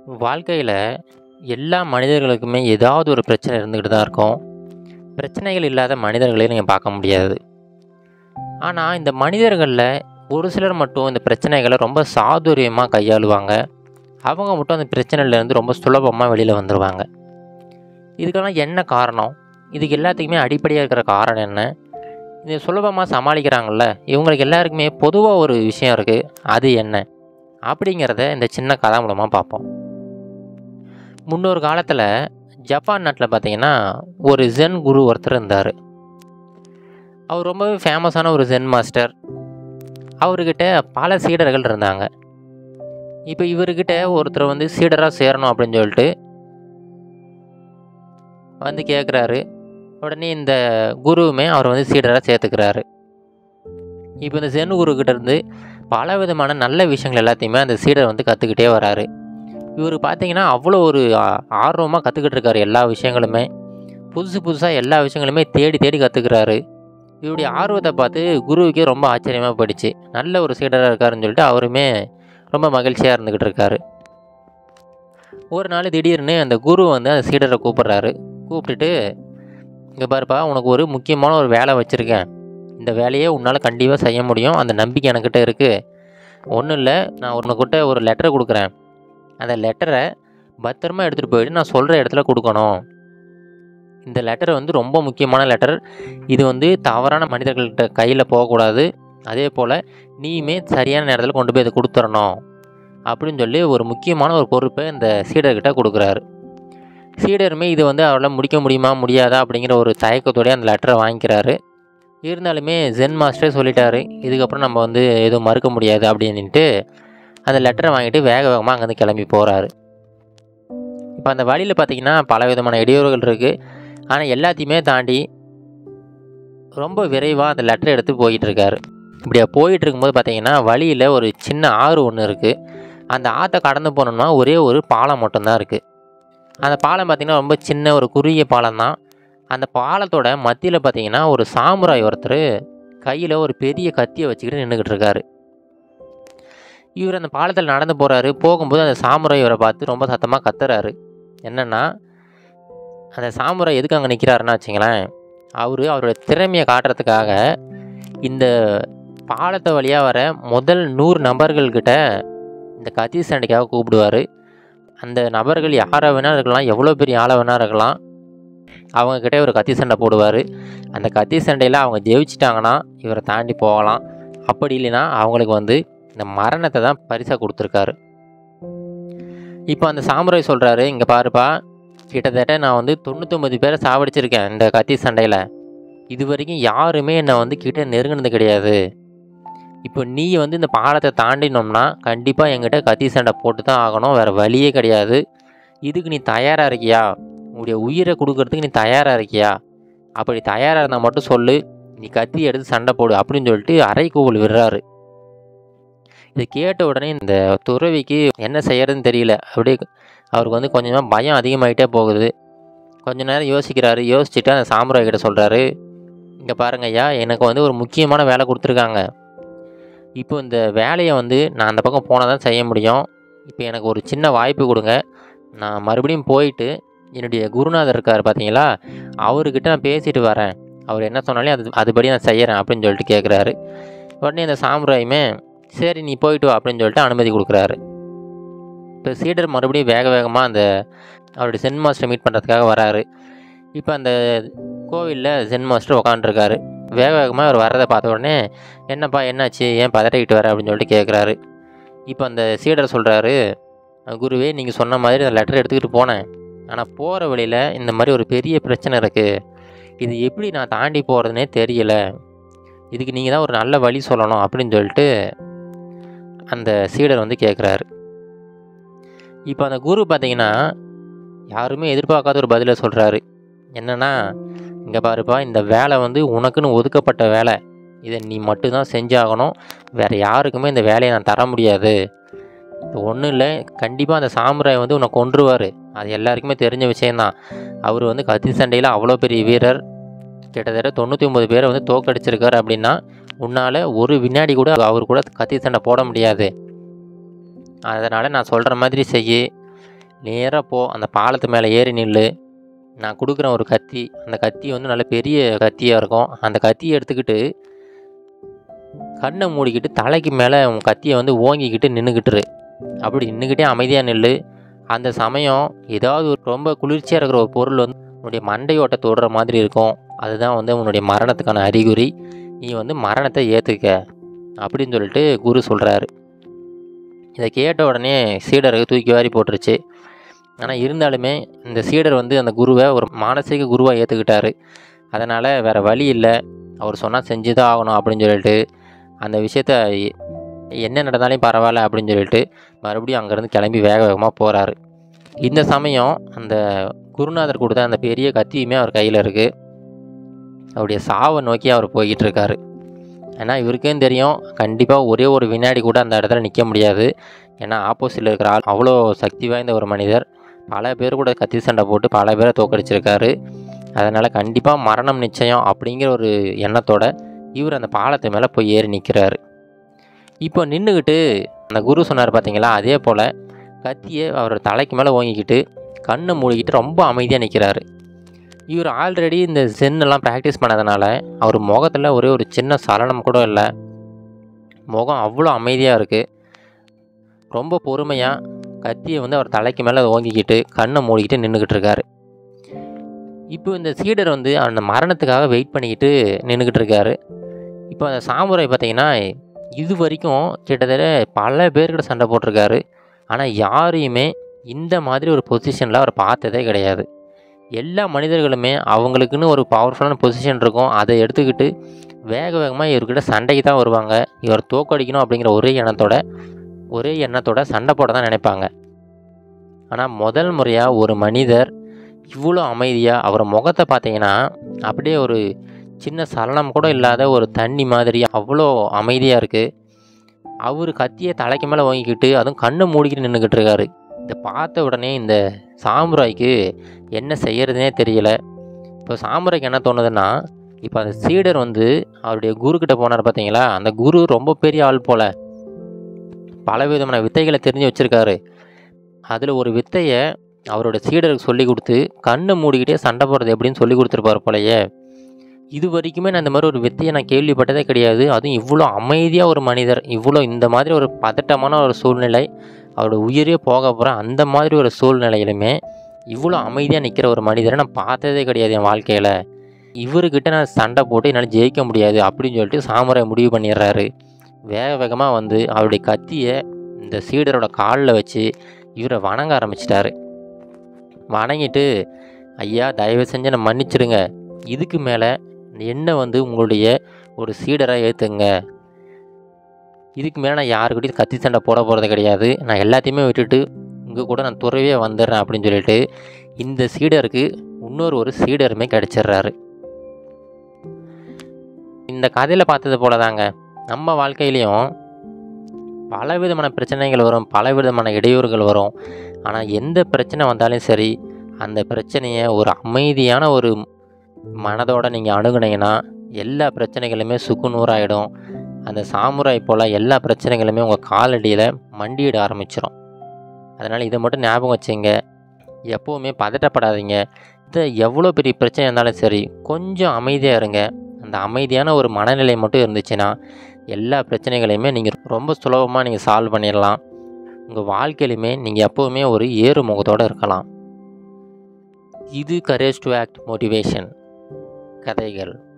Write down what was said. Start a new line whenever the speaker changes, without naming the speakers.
வாழ்க்கையில் எல்லா மனிதர்களுக்குமே ஏதாவது ஒரு பிரச்சனை இருந்துக்கிட்டு தான் இருக்கும் பிரச்சனைகள் இல்லாத மனிதர்களையும் நீங்கள் பார்க்க முடியாது ஆனால் இந்த மனிதர்களில் ஒரு சிலர் மட்டும் இந்த பிரச்சனைகளை ரொம்ப சாதுரியமாக கையாளுவாங்க அவங்க மட்டும் அந்த பிரச்சனையிலேருந்து ரொம்ப சுலபமாக வெளியில் வந்துடுவாங்க இதுக்கெல்லாம் என்ன காரணம் இதுக்கு எல்லாத்துக்குமே அடிப்படையாக இருக்கிற காரணம் என்ன இது சுலபமாக சமாளிக்கிறாங்கல்ல இவங்களுக்கு எல்லாருக்குமே பொதுவாக ஒரு விஷயம் இருக்குது அது என்ன அப்படிங்கிறத இந்த சின்ன கதை மூலமாக பார்ப்போம் முன்னொரு காலத்தில் ஜப்பான் நாட்டில் பார்த்தீங்கன்னா ஒரு ஜென் குரு ஒருத்தர் இருந்தார் அவர் ரொம்பவே ஃபேமஸான ஒரு ஜென் மாஸ்டர் அவர்கிட்ட பல சீடர்கள் இருந்தாங்க இப்போ இவர்கிட்ட ஒருத்தர் வந்து சீடராக சேரணும் அப்படின்னு சொல்லிட்டு வந்து கேட்குறாரு உடனே இந்த குருவுமே அவர் வந்து சீடராக சேர்த்துக்கிறாரு இப்போ இந்த ஜென் குருக்கிட்ட இருந்து பல விதமான நல்ல விஷயங்கள் எல்லாத்தையுமே அந்த சீடர் வந்து கற்றுக்கிட்டே வராரு இவர் பார்த்தீங்கன்னா அவ்வளோ ஒரு ஆர்வமாக கற்றுக்கிட்டு இருக்காரு எல்லா விஷயங்களுமே புதுசு புதுசாக எல்லா விஷயங்களுமே தேடி தேடி கற்றுக்கிறாரு இவருடைய ஆர்வத்தை பார்த்து குருவுக்கே ரொம்ப ஆச்சரியமாக போயிடுச்சு நல்ல ஒரு சீடராக இருக்காருன்னு சொல்லிட்டு அவருமே ரொம்ப மகிழ்ச்சியாக இருந்துக்கிட்டு இருக்காரு ஒரு நாள் திடீர்னு அந்த குரு வந்து அந்த சீடரை கூப்பிட்றாரு கூப்பிட்டுட்டு இங்கே பாருப்பா உனக்கு ஒரு முக்கியமான ஒரு வேலை வச்சுருக்கேன் இந்த வேலையை உன்னால் கண்டிப்பாக செய்ய முடியும் அந்த நம்பிக்கை என்கிட்ட இருக்குது ஒன்றும் இல்லை நான் உனக்கிட்ட ஒரு லெட்டர் கொடுக்குறேன் அந்த லெட்டரை பத்திரமா எடுத்துகிட்டு போயிட்டு நான் சொல்கிற இடத்துல கொடுக்கணும் இந்த லெட்டர் வந்து ரொம்ப முக்கியமான லெட்டர் இது வந்து தவறான மனிதர்கள்கிட்ட கையில் போகக்கூடாது அதே போல் நீயுமே சரியான நேரத்தில் கொண்டு போய் இதை கொடுத்துடணும் அப்படின்னு சொல்லி ஒரு முக்கியமான ஒரு பொறுப்பை இந்த சீடர்கிட்ட கொடுக்குறாரு சீடருமே இது வந்து அவரால் முடிக்க முடியுமா முடியாதா அப்படிங்கிற ஒரு தயக்கத்தோடய அந்த லெட்டரை வாங்கிக்கிறாரு இருந்தாலுமே ஜென் மாஸ்டரே சொல்லிட்டாரு இதுக்கப்புறம் நம்ம வந்து எதுவும் மறுக்க முடியாது அப்படின்ட்டு அந்த லெட்டரை வாங்கிட்டு வேக வேகமாக அங்கேருந்து கிளம்பி போகிறாரு இப்போ அந்த வழியில் பார்த்தீங்கன்னா பல விதமான இடையூறுகள் இருக்குது ஆனால் எல்லாத்தையுமே தாண்டி ரொம்ப விரைவாக அந்த லெட்டரை எடுத்து போயிட்டு இருக்காரு இப்படியா போயிட்டு இருக்கும்போது பார்த்தீங்கன்னா வழியில் ஒரு சின்ன ஆறு ஒன்று இருக்குது அந்த ஆற்றை கடந்து போனோம்னா ஒரே ஒரு பாலம் மட்டும்தான் இருக்குது அந்த பாலம் பார்த்திங்கன்னா ரொம்ப சின்ன ஒரு குறுகிய பாலம் தான் அந்த பாலத்தோட மத்தியில் பார்த்தீங்கன்னா ஒரு சாமுராய் ஒருத்தர் கையில் ஒரு பெரிய கத்தியை வச்சுக்கிட்டு நின்றுக்கிட்டு இருக்காரு இவர் அந்த பாலத்தில் நடந்து போகிறாரு போகும்போது அந்த சாமுராய் இவரை பார்த்து ரொம்ப சத்தமாக கத்துறாரு என்னென்னா அந்த சாமுராய் எதுக்கு அங்கே நிற்கிறாருன்னா வச்சுங்களேன் அவர் அவரோட திறமையை காட்டுறதுக்காக இந்த பாலத்தை வழியாக வர முதல் நூறு நபர்கள்கிட்ட இந்த கத்தி சண்டைக்காக கூப்பிடுவார் அந்த நபர்கள் யாரை வேணால் இருக்கலாம் எவ்வளோ பெரிய ஆளை வேணால் இருக்கலாம் அவங்கக்கிட்ட ஒரு கத்தி சண்டை போடுவார் அந்த கத்தி சண்டையில் அவங்க ஜெயிச்சிட்டாங்கன்னா இவரை தாண்டி போகலாம் அப்படி இல்லைன்னா அவங்களுக்கு வந்து இந்த மரணத்தை தான் பரிசாக கொடுத்துருக்காரு இப்போ அந்த சாமுராய் சொல்கிறாரு இங்கே பாருப்பா கிட்டத்தட்ட நான் வந்து தொண்ணூத்தொம்பது பேரை சாவடிச்சிருக்கேன் இந்த கத்தி சண்டையில் இது வரைக்கும் யாருமே என்னை வந்து கிட்ட நெருங்கினது கிடையாது இப்போ நீ வந்து இந்த பாலத்தை தாண்டினோம்னா கண்டிப்பாக என்கிட்ட கத்தி சண்டை போட்டு தான் ஆகணும் வேறு வழியே கிடையாது இதுக்கு நீ தயாராக இருக்கியா உன்னுடைய உயிரை கொடுக்கறதுக்கு நீ தயாராக இருக்கியா அப்படி தயாராக இருந்தால் மட்டும் சொல்லு நீ கத்தி எடுத்து சண்டை போடு அப்படின்னு சொல்லிட்டு அரைக்கூவல் விடுறாரு இதை கேட்ட உடனே இந்த துறவிக்கு என்ன செய்யறதுன்னு தெரியல அப்படியே அவருக்கு வந்து கொஞ்சமாக பயம் அதிகமாகிட்டே போகுது கொஞ்ச நேரம் யோசிக்கிறாரு யோசிச்சுட்டு அந்த சாமுராய் கிட்ட சொல்கிறாரு இங்கே பாருங்க ஐயா எனக்கு வந்து ஒரு முக்கியமான வேலை கொடுத்துருக்காங்க இப்போ இந்த வேலையை வந்து நான் அந்த பக்கம் போனால் தான் செய்ய முடியும் இப்போ எனக்கு ஒரு சின்ன வாய்ப்பு கொடுங்க நான் மறுபடியும் போயிட்டு என்னுடைய குருநாதர் இருக்கார் பார்த்தீங்களா அவர்கிட்ட நான் பேசிட்டு வரேன் அவர் என்ன சொன்னாலும் அது அதுபடி நான் செய்கிறேன் அப்படின்னு சொல்லிட்டு கேட்குறாரு உடனே அந்த சாமுராயுமே சரி நீ போயிட்டு வா அப்படின்னு சொல்லிட்டு அனுமதி கொடுக்குறாரு இப்போ சீடர் மறுபடியும் வேக வேகமாக அந்த அவருடைய சென் மாஸ்டரை மீட் பண்ணுறதுக்காக வராரு இப்போ அந்த கோவிலில் சென் மாஸ்டர் உக்காண்ட்ருக்காரு வேக வேகமாக அவர் வர்றதை பார்த்த உடனே என்னப்பா என்னாச்சு ஏன் பதட்டிக்கிட்டு வர அப்படின்னு சொல்லிட்டு கேட்குறாரு இப்போ அந்த சீடர் சொல்கிறாரு குருவே நீங்கள் சொன்ன மாதிரி அந்த லெட்டர் எடுத்துக்கிட்டு போனேன் ஆனால் போகிற வழியில் இந்த மாதிரி ஒரு பெரிய பிரச்சனை இருக்குது இது எப்படி நான் தாண்டி போகிறதுனே தெரியல இதுக்கு நீங்கள் தான் ஒரு நல்ல வழி சொல்லணும் அப்படின்னு சொல்லிட்டு அந்த சீடர் வந்து கேட்குறாரு இப்போ அந்த குரு பார்த்தீங்கன்னா யாருமே எதிர்பார்க்காத ஒரு பதிலை சொல்கிறாரு என்னென்னா இங்கே பாருப்பா இந்த வேலை வந்து உனக்குன்னு ஒதுக்கப்பட்ட வேலை இதை நீ மட்டும்தான் செஞ்சாகணும் வேறு யாருக்குமே இந்த வேலையை நான் தர முடியாது ஒன்றும் இல்லை கண்டிப்பாக அந்த சாமுராய் வந்து உன்னை கொன்றுவார் அது எல்லாருக்குமே தெரிஞ்ச விஷயந்தான் அவர் வந்து கத்தி சண்டையில் அவ்வளோ பெரிய வீரர் கிட்டத்தட்ட தொண்ணூற்றி ஒம்பது பேரை வந்து தோக்கடிச்சிருக்காரு அப்படின்னா உன்னால் ஒரு வினாடி கூட அவர் கூட கத்தி சண்டை போட முடியாது அதனால் நான் சொல்கிற மாதிரி செய் நேராக போ அந்த பாலத்து மேலே ஏறி நில்லு நான் கொடுக்குறேன் ஒரு கத்தி அந்த கத்தி வந்து நல்ல பெரிய கத்தியாக இருக்கும் அந்த கத்தியை எடுத்துக்கிட்டு கண்ணை மூடிக்கிட்டு தலைக்கு மேலே உன் கத்தியை வந்து ஓங்கிக்கிட்டு நின்றுக்கிட்டுரு அப்படி நின்றுக்கிட்டே அமைதியாக நில்லு அந்த சமயம் ஏதாவது ஒரு ரொம்ப குளிர்ச்சியாக இருக்கிற ஒரு பொருள் வந்து உன்னுடைய மண்டையோட்டை தொடுற மாதிரி இருக்கும் அதுதான் வந்து உன்னுடைய மரணத்துக்கான அறிகுறி நீ வந்து மரணத்தை ஏற்றுக்க அப்படின்னு சொல்லிட்டு குரு சொல்கிறாரு இதை கேட்ட உடனே சீடருக்கு தூக்கி வாரி போட்டுருச்சு ஆனால் இருந்தாலுமே இந்த சீடர் வந்து அந்த குருவை ஒரு மானசீக குருவாக ஏற்றுக்கிட்டாரு அதனால் வேறு வழி இல்லை அவர் சொன்னால் செஞ்சு தான் ஆகணும் அப்படின்னு சொல்லிட்டு அந்த விஷயத்த எ- என்ன நடந்தாலும் பரவாயில்ல அப்படின்னு சொல்லிட்டு மறுபடியும் அங்கேருந்து கிளம்பி வேக வேகமாக போகிறாரு இந்த சமயம் அந்த குருநாதர் கொடுத்த அந்த பெரிய கத்தியுமே அவர் கையில் இருக்குது அவருடைய சாவை நோக்கி அவர் போய்கிட்டு இருக்காரு ஏன்னா இவருக்கும் தெரியும் கண்டிப்பாக ஒரே ஒரு வினாடி கூட அந்த இடத்துல நிற்க முடியாது ஏன்னா ஆப்போசிட்டில் இருக்கிற ஆள் அவ்வளோ சக்தி வாய்ந்த ஒரு மனிதர் பல பேர் கூட கத்தி சண்டை போட்டு பல பேரை தோக்கடிச்சிருக்காரு அதனால் கண்டிப்பாக மரணம் நிச்சயம் அப்படிங்கிற ஒரு எண்ணத்தோட இவர் அந்த பாலத்து மேலே போய் ஏறி நிற்கிறாரு இப்போ நின்றுக்கிட்டு அந்த குரு சொன்னார் பார்த்தீங்களா அதே போல் கத்தியை அவர் தலைக்கு மேலே ஓங்கிக்கிட்டு கண்ணை மூடிக்கிட்டு ரொம்ப அமைதியாக நிற்கிறாரு இவர் ஆல்ரெடி இந்த சென்னெல்லாம் ப்ராக்டிஸ் பண்ணதுனால அவர் முகத்தில் ஒரே ஒரு சின்ன சலனம் கூட இல்லை முகம் அவ்வளோ அமைதியாக இருக்குது ரொம்ப பொறுமையாக கத்தியை வந்து அவர் தலைக்கு மேலே ஓங்கிக்கிட்டு கண்ணை மூடிக்கிட்டு நின்றுக்கிட்டு இருக்காரு இப்போ இந்த சீடர் வந்து அந்த மரணத்துக்காக வெயிட் பண்ணிக்கிட்டு நின்றுக்கிட்டு இருக்காரு இப்போ அந்த சாமுராய் பார்த்தீங்கன்னா இது வரைக்கும் கிட்டத்தட்ட பல பேர்கிட்ட சண்டை போட்டிருக்காரு ஆனால் யாரையுமே இந்த மாதிரி ஒரு பொசிஷனில் அவர் பார்த்ததே கிடையாது எல்லா மனிதர்களுமே அவங்களுக்குன்னு ஒரு பவர்ஃபுல்லான பொசிஷன் இருக்கும் அதை எடுத்துக்கிட்டு வேக வேகமாக இவர்கிட்ட சண்டைக்கு தான் வருவாங்க இவர் தோக்கடிக்கணும் அப்படிங்கிற ஒரே எண்ணத்தோட ஒரே எண்ணத்தோட சண்டை போட தான் நினைப்பாங்க ஆனால் முதல் முறையாக ஒரு மனிதர் இவ்வளோ அமைதியாக அவர் முகத்தை பார்த்தீங்கன்னா அப்படியே ஒரு சின்ன சலனம் கூட இல்லாத ஒரு தண்ணி மாதிரி அவ்வளோ அமைதியாக இருக்குது அவர் கத்தியை தலைக்கு மேலே வாங்கிக்கிட்டு அதுவும் கண்ணை மூடிக்கிட்டு நின்றுக்கிட்டு இருக்காரு இதை பார்த்த உடனே இந்த சாமுராய்க்கு என்ன செய்யறதுனே தெரியல இப்போ சாமுராய்க்கு என்ன தோணுதுன்னா இப்போ அந்த சீடர் வந்து அவருடைய குரு கிட்ட போனார் பார்த்தீங்களா அந்த குரு ரொம்ப பெரிய ஆள் போல பல விதமான வித்தைகளை தெரிஞ்சு வச்சுருக்காரு அதில் ஒரு வித்தையை அவரோட சீடருக்கு சொல்லி கொடுத்து கண்ணை மூடிக்கிட்டே சண்டை போடுறது எப்படின்னு சொல்லி கொடுத்துருப்பாரு போலயே இது வரைக்குமே நான் இந்த மாதிரி ஒரு வித்தையை நான் கேள்விப்பட்டதே கிடையாது அதுவும் இவ்வளோ அமைதியாக ஒரு மனிதர் இவ்வளோ இந்த மாதிரி ஒரு பதட்டமான ஒரு சூழ்நிலை அவரோட உயிரே போக போகிற அந்த மாதிரி ஒரு சூழ்நிலையிலுமே இவ்வளோ அமைதியாக நிற்கிற ஒரு மனிதரை நான் பார்த்ததே கிடையாது என் வாழ்க்கையில் இவர்கிட்ட நான் சண்டை போட்டு என்னால் ஜெயிக்க முடியாது அப்படின்னு சொல்லிட்டு சாமுராய் முடிவு பண்ணிடுறாரு வேக வேகமாக வந்து அவருடைய கத்தியை இந்த சீடரோட காலில் வச்சு இவரை வணங்க ஆரம்பிச்சிட்டாரு வணங்கிட்டு ஐயா தயவு செஞ்சு என்னை மன்னிச்சிடுங்க இதுக்கு மேலே என்ன வந்து உங்களுடைய ஒரு சீடராக ஏற்றுங்க இதுக்கு மேலே நான் யாருக்கிட்டையும் கத்தி சண்டை போட போகிறது கிடையாது நான் எல்லாத்தையுமே விட்டுட்டு உங்கள் கூட நான் துறவே வந்துடுறேன் அப்படின்னு சொல்லிட்டு இந்த சீடருக்கு இன்னொரு ஒரு சீடருமே கிடச்சிடுறாரு இந்த கதையில் பார்த்தது போல தாங்க நம்ம வாழ்க்கையிலையும் பல விதமான பிரச்சனைகள் வரும் பல விதமான இடையூறுகள் வரும் ஆனால் எந்த பிரச்சனை வந்தாலும் சரி அந்த பிரச்சனையை ஒரு அமைதியான ஒரு மனதோட நீங்கள் அணுகுனீங்கன்னா எல்லா பிரச்சனைகளுமே சுக்குநூறாயிடும் அந்த சாமுராய் போல் எல்லா பிரச்சனைகளுமே உங்கள் காலடியில் மண்டியிட ஆரம்பிச்சிடும் அதனால் இதை மட்டும் ஞாபகம் வச்சுங்க எப்போவுமே பதட்டப்படாதீங்க இது எவ்வளோ பெரிய பிரச்சனை இருந்தாலும் சரி கொஞ்சம் அமைதியாக இருங்க அந்த அமைதியான ஒரு மனநிலை மட்டும் இருந்துச்சுன்னா எல்லா பிரச்சனைகளையுமே நீங்கள் ரொம்ப சுலபமாக நீங்கள் சால்வ் பண்ணிடலாம் உங்கள் வாழ்க்கையிலுமே நீங்கள் எப்போவுமே ஒரு ஏறு முகத்தோடு இருக்கலாம் இது கரேஜ் டு ஆக்ட் மோட்டிவேஷன் கதைகள்